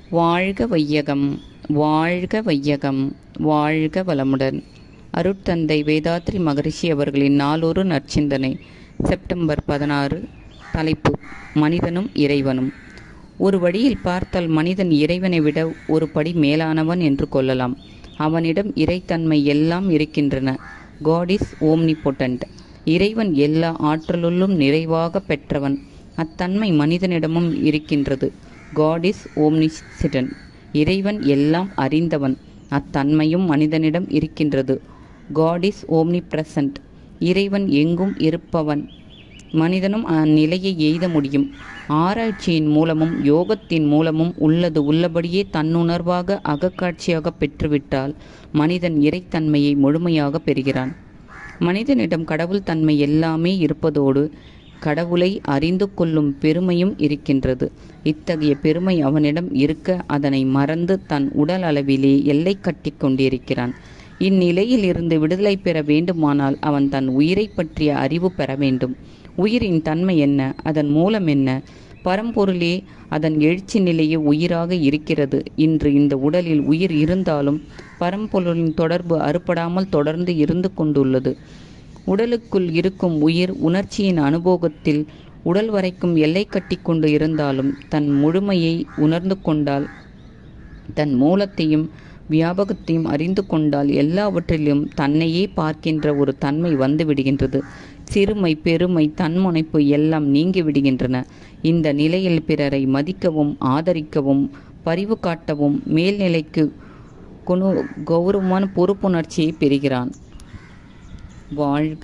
வாழ்க வையகம் வாழ்க வையகம் வாழ்க வளமுடன் அருட்தந்தை வேதாத்ரி மகரிஷி அவர்களின் நாளொரு நற்சிந்தனை செப்டம்பர் பதினாறு தலைப்பு மனிதனும் இறைவனும் ஒரு வழியில் பார்த்தால் மனிதன் இறைவனை விட ஒரு படி மேலானவன் என்று கொள்ளலாம் அவனிடம் இறைத்தன்மை எல்லாம் இருக்கின்றன காட் இஸ் ஓம்னிபொட்டன்ட் இறைவன் எல்லா ஆற்றலுள்ளும் நிறைவாக பெற்றவன் அத்தன்மை மனிதனிடமும் இருக்கின்றது காட் இஸ் ஓம்னிசிடன் இறைவன் எல்லாம் அறிந்தவன் அத்தன்மையும் மனிதனிடம் இருக்கின்றது காட் இஸ் ஓம்னி பிரசன்ட் இறைவன் எங்கும் இருப்பவன் மனிதனும் அந்நிலையை எய்த முடியும் ஆராய்ச்சியின் மூலமும் யோகத்தின் மூலமும் உள்ளது உள்ளபடியே தன்னுணர்வாக அகக்காட்சியாக பெற்றுவிட்டால் மனிதன் இறைத்தன்மையை முழுமையாக பெறுகிறான் மனிதனிடம் கடவுள் தன்மை எல்லாமே இருப்பதோடு கடவுளை அறிந்து கொள்ளும் பெருமையும் இருக்கின்றது இத்தகைய பெருமை அவனிடம் இருக்க அதனை மறந்து தன் உடல் அளவிலே எல்லை கட்டி கொண்டிருக்கிறான் இந்நிலையில் இருந்து விடுதலை பெற வேண்டுமானால் அவன் தன் உயிரை பற்றிய அறிவு பெற வேண்டும் உயிரின் தன்மை என்ன அதன் மூலம் என்ன பரம்பொருளே அதன் எழுச்சி நிலையே உயிராக இருக்கிறது இன்று இந்த உடலில் உயிர் இருந்தாலும் பரம்பொருளின் தொடர்பு அறுபடாமல் தொடர்ந்து இருந்து கொண்டுள்ளது உடலுக்குள் இருக்கும் உயிர் உணர்ச்சியின் அனுபவத்தில் உடல் வரைக்கும் எல்லை கட்டி கொண்டு இருந்தாலும் தன் முழுமையை உணர்ந்து கொண்டால் தன் மூலத்தையும் வியாபகத்தையும் அறிந்து கொண்டால் எல்லாவற்றிலும் தன்னையே பார்க்கின்ற ஒரு தன்மை வந்து விடுகின்றது சிறுமை பெருமை தன்முனைப்பு எல்லாம் நீங்கி விடுகின்றன இந்த நிலையில் பிறரை மதிக்கவும் ஆதரிக்கவும் பரிவு காட்டவும் மேல்நிலைக்கு குணு கௌரவமான பொறுப்புணர்ச்சியை பெறுகிறான் வாழ்க